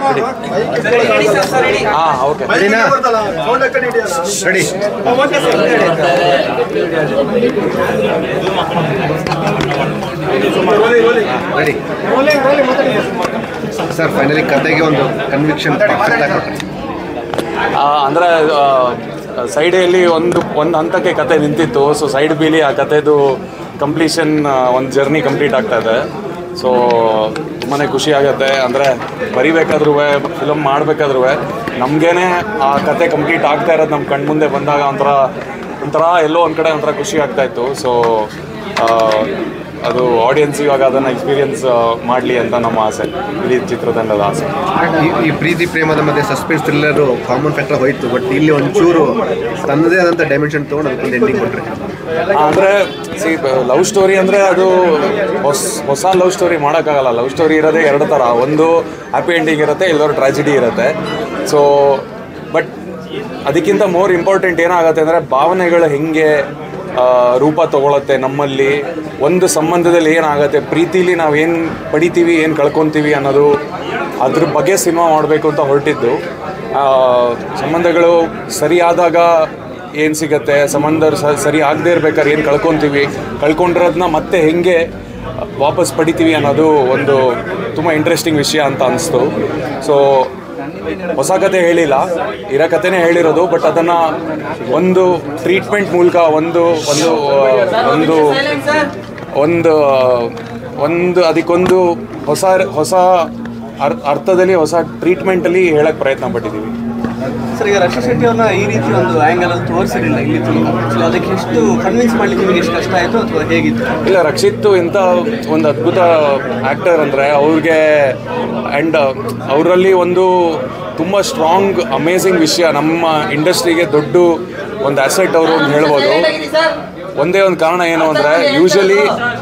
ಹಾಂ ಓಕೆ ರೆಡಿನಾ ready ready sir finally ಕತೆಗೆ ಒಂದು ಕನ್ವಿಕ್ಷನ್ ಪರ್ಫೆಕ್ಟ್ ಆಗಿ ಕೊಟ್ರಿ ಅಂದರೆ ಸೈಡಲ್ಲಿ ಒಂದು ಒಂದು ಹಂತಕ್ಕೆ ಕತೆ ನಿಂತಿತ್ತು ಸೊ ಸೈಡ್ ಬೀಲಿ ಆ ಕತೆದು ಕಂಪ್ಲೀಷನ್ ಒಂದು ಜರ್ನಿ ಕಂಪ್ಲೀಟ್ ಆಗ್ತಾ ಇದೆ ಸೊ ತುಂಬಾ ಖುಷಿ ಆಗುತ್ತೆ ಅಂದರೆ ಬರಿಬೇಕಾದ್ರೂ ಫಿಲಮ್ ಮಾಡಬೇಕಾದ್ರೂ ನಮಗೇನೆ ಆ ಕತೆ ಕಂಪ್ಲೀಟ್ ಆಗ್ತಾ ಇರೋದು ನಮ್ಮ ಕಣ್ಮುಂದೆ ಬಂದಾಗ ಒಂಥರ ಒಂಥರ ಎಲ್ಲೋ ಒಂದು ಕಡೆ ಒಂಥರ ಖುಷಿ ಆಗ್ತಾ ಇತ್ತು ಸೊ ಅದು ಆಡಿಯನ್ಸ್ ಇವಾಗ ಅದನ್ನು ಎಕ್ಸ್ಪೀರಿಯನ್ಸ್ ಮಾಡಲಿ ಅಂತ ನಮ್ಮ ಆಸೆ ಇಡೀ ಚಿತ್ರತಂಡದ ಆಸೆ ಈ- ಈ ಪ್ರೀತಿ ಪ್ರೇಮದ ಮಧ್ಯೆ ಸಸ್ಪೆನ್ಸ್ ಥ್ರಿಲ್ಲರ್ ಕಾಮನ್ ಫ್ಯಾಕ್ಟರ್ ಹೋಯ್ತು ಬಟ್ ಇಲ್ಲಿ ಒಂಚೂರು ತನ್ನದೇ ಆದಂಥ ಡೈಮೆನ್ಷನ್ ತೊಗೊಂಡು ಅದಕ್ಕೊಂದು ಎಂಡಿಂಗ್ ಕೊಟ್ರಿ ಅಂದರೆ ಸಿ ಲವ್ ಸ್ಟೋರಿ ಅಂದರೆ ಅದು ಹೊಸ ಹೊಸ ಲವ್ ಸ್ಟೋರಿ ಮಾಡೋಕ್ಕಾಗಲ್ಲ ಲವ್ ಸ್ಟೋರಿ ಇರೋದೇ ಎರಡು ಥರ ಒಂದು ಹ್ಯಾಪಿ ಎಂಡಿಂಗ್ ಇರುತ್ತೆ ಇಲ್ಲದವ್ರು ಟ್ರಾಜಿಡಿ ಇರುತ್ತೆ ಸೊ ಬಟ್ ಅದಕ್ಕಿಂತ ಮೋರ್ ಇಂಪಾರ್ಟೆಂಟ್ ಏನಾಗುತ್ತೆ ಅಂದರೆ ಭಾವನೆಗಳು ಹೆಂಗೆ ಆ, ರೂಪ ತಗೊಳತ್ತೆ ನಮ್ಮಲ್ಲಿ ಒಂದು ಸಂಬಂಧದಲ್ಲಿ ಏನಾಗುತ್ತೆ ಪ್ರೀತಿಲಿ ನಾವು ಏನು ಪಡಿತೀವಿ ಏನು ಕಳ್ಕೊತೀವಿ ಅನ್ನೋದು ಅದ್ರ ಬಗ್ಗೆ ಸಿನಿಮಾ ಮಾಡಬೇಕು ಅಂತ ಹೊರಟಿದ್ದು ಆ, ಸಂಬಂಧಗಳು ಸರಿಯಾದಾಗ ಏನು ಸಿಗತ್ತೆ ಸಂಬಂಧ ಸ- ಸರಿ ಆಗದೆ ಇರ್ಬೇಕಾದ್ರೆ ಏನು ಕಳ್ಕೊತೀವಿ ಕಳ್ಕೊಂಡಿರೋದನ್ನ ಮತ್ತೆ ಹೆಂಗೆ ವಾಪಸ್ ಪಡಿತೀವಿ ಅನ್ನೋದು ಒಂದು ತುಂಬ ಇಂಟ್ರೆಸ್ಟಿಂಗ್ ವಿಷಯ ಅಂತ ಅನಿಸ್ತು ಸೊ ಹೊಸ ಕತೆ ಹೇಳಿಲ್ಲ ಇರೋ ಕತೆನೇ ಹೇಳಿರೋದು ಬಟ್ ಅದನ್ನು ಒಂದು ಟ್ರೀಟ್ಮೆಂಟ್ ಮೂಲಕ ಒಂದು ಒಂದು ಆ, ಒಂದು ಒಂದು ಒಂದು ಅದಕ್ಕೊಂದು ಹೊಸ ಹೊಸ ಅರ್- ಅರ್ಥದಲ್ಲಿ ಹೊಸ ಟ್ರೀಟ್ಮೆಂಟಲ್ಲಿ ಹೇಳಕ್ಕೆ ಪ್ರಯತ್ನ ಪಟ್ಟಿದ್ದೀವಿ ಸರ್ ಈಗ ರಕ್ಷಾ ಶೆಟ್ಟಿ ಅವ್ರನ್ನ ಈ ರೀತಿ ಒಂದು ಆ್ಯಂಗಲ್ ಅಲ್ಲಿ ತೋರಿಸಿರಲಿಲ್ಲ ಇಲ್ಲಿ ತನಕ So ಅದಕ್ಕೆ ಎಷ್ಟು ಕನ್ವಿನ್ಸ್ ಮಾಡ್ಲಿಕ್ಕೆ ನಿಮಗೆ ಎಷ್ಟು ಕಷ್ಟ ಆಯಿತು ಅಥವಾ ಹೇಗಿತ್ತು ಇಲ್ಲ ರಕ್ಷಿತ್ ಇಂಥ ಒಂದು ಅದ್ಭುತ ಆ್ಯಕ್ಟರ್ ಅಂದರೆ ಅವ್ರಿಗೆ ಆ್ಯಂಡ್ ಅವರಲ್ಲಿ ಒಂದು ತುಂಬ ಸ್ಟ್ರಾಂಗ್ ಅಮೇಝಿಂಗ್ ವಿಷಯ ನಮ್ಮ ಇಂಡಸ್ಟ್ರಿಗೆ ದೊಡ್ಡ ಒಂದು ಅಸೆಟ್ ಅವರು ಅಂತ ಹೇಳ್ಬೋದು ಒಂದೇ ಒಂದು ಕಾರಣ ಏನು ಅಂದರೆ ಯೂಶಲಿ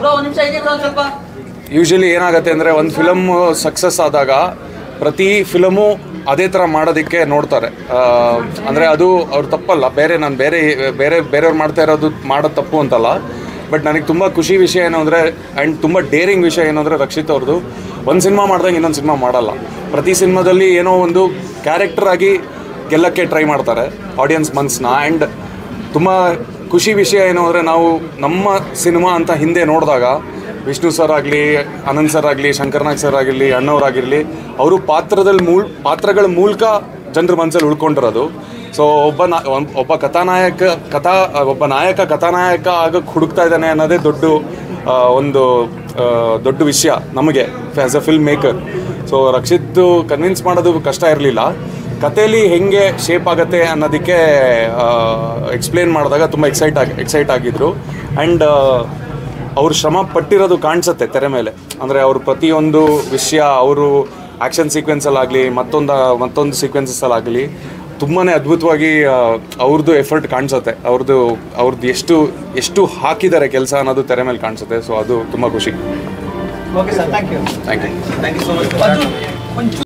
ಯೂಶಲಿ ಏನಾಗುತ್ತೆ ಅಂದರೆ ಒಂದು ಫಿಲಮ್ ಸಕ್ಸಸ್ ಆದಾಗ ಪ್ರತಿ ಫಿಲಮು ಅದೇ ಥರ ಮಾಡೋದಕ್ಕೆ ನೋಡ್ತಾರೆ ಅಂದರೆ ಅದು ಅವ್ರ ತಪ್ಪಲ್ಲ ಬೇರೆ ನಾನು ಬೇರೆ ಬೇರೆ ಬೇರೆಯವ್ರು ಮಾಡ್ತಾ ಇರೋದು ಮಾಡೋದು ತಪ್ಪು ಅಂತಲ್ಲ ಬಟ್ ನನಗೆ ತುಂಬ ಖುಷಿ ವಿಷಯ ಏನು ಅಂದರೆ ಆ್ಯಂಡ್ ತುಂಬ ಡೇರಿಂಗ್ ವಿಷಯ ಏನು ಅಂದರೆ ರಕ್ಷಿತ್ ಅವ್ರದ್ದು ಒಂದು ಸಿನಿಮಾ ಮಾಡ್ದಂಗೆ ಇನ್ನೊಂದು ಸಿನಿಮಾ ಮಾಡಲ್ಲ ಪ್ರತಿ ಸಿನಿಮಾದಲ್ಲಿ ಏನೋ ಒಂದು ಕ್ಯಾರೆಕ್ಟರ್ ಆಗಿ ಗೆಲ್ಲಕ್ಕೆ ಟ್ರೈ ಮಾಡ್ತಾರೆ ಆಡಿಯನ್ಸ್ ಮನ್ಸನ್ನ ಆ್ಯಂಡ್ ತುಂಬ ಖುಷಿ ವಿಷಯ ಏನು ಅಂದರೆ ನಾವು ನಮ್ಮ ಸಿನಿಮಾ ಅಂತ ಹಿಂದೆ ನೋಡಿದಾಗ ವಿಷ್ಣು ಸರ್ ಆಗಲಿ ಅನಂತ್ ಸರ್ ಆಗಲಿ ಶಂಕರ್ನಾಗ್ ಸರ್ ಆಗಿರಲಿ ಅಣ್ಣವರಾಗಿರಲಿ ಅವರು ಪಾತ್ರದಲ್ಲಿ ಮೂಲ್ ಪಾತ್ರಗಳ ಮೂಲಕ ಜನರ ಮನಸ್ಸಲ್ಲಿ ಉಳ್ಕೊಂಡಿರೋದು ಸೊ ಒಬ್ಬ ನಾ ಒನ್- ಒಬ್ಬ ಕಥಾನಾಯಕ ಕಥಾ ಒಬ್ಬ ನಾಯಕ ಕಥಾನಾಯಕ ಆಗಕ್ಕೆ ಹುಡುಕ್ತಾ ಇದ್ದಾನೆ ಅನ್ನೋದೇ ದೊಡ್ಡ ಆ, ಒಂದು ಆ, ದೊಡ್ಡ ವಿಷಯ ನಮಗೆ as a filmmaker so Rakshit convince ಮಾಡೋದು ಕಷ್ಟ ಇರಲಿಲ್ಲ ಕಥೆಯಲ್ಲಿ ಹೆಂಗೆ ಶೇಪ್ ಆಗುತ್ತೆ ಅನ್ನೋದಕ್ಕೆ ಎಕ್ಸ್ಪ್ಲೇನ್ ಮಾಡಿದಾಗ ತುಂಬ ಎಕ್ಸೈಟ್ ಆಗಿ ಎಕ್ಸೈಟ್ ಆಗಿದ್ರು ಆ್ಯಂಡ್ ಅವ್ರು ಶ್ರಮ ಪಟ್ಟಿರೋದು ಕಾಣಿಸುತ್ತೆ ತೆರೆ ಮೇಲೆ ಅಂದರೆ ಅವ್ರ ಪ್ರತಿಯೊಂದು ವಿಷಯ ಅವರು ಆ್ಯಕ್ಷನ್ ಸೀಕ್ವೆನ್ಸಲ್ಲಾಗಲಿ ಮತ್ತೊಂದು ಮತ್ತೊಂದು ಸೀಕ್ವೆನ್ಸಸ್ಸಲ್ಲಾಗಲಿ ತುಂಬಾ ಅದ್ಭುತವಾಗಿ ಆ, ಅವ್ರದ್ದು ಎಫರ್ಟ್ ಕಾಣಿಸುತ್ತೆ ಅವ್ರದ್ದು ಅವ್ರದ್ದು ಎಷ್ಟು ಎಷ್ಟು ಹಾಕಿದ್ದಾರೆ ಕೆಲಸ ಅನ್ನೋದು ತೆರೆ ಮೇಲೆ ಕಾಣಿಸುತ್ತೆ ಸೊ ಅದು ತುಂಬ ಖುಷಿ okay sir thank you thank you thank you so much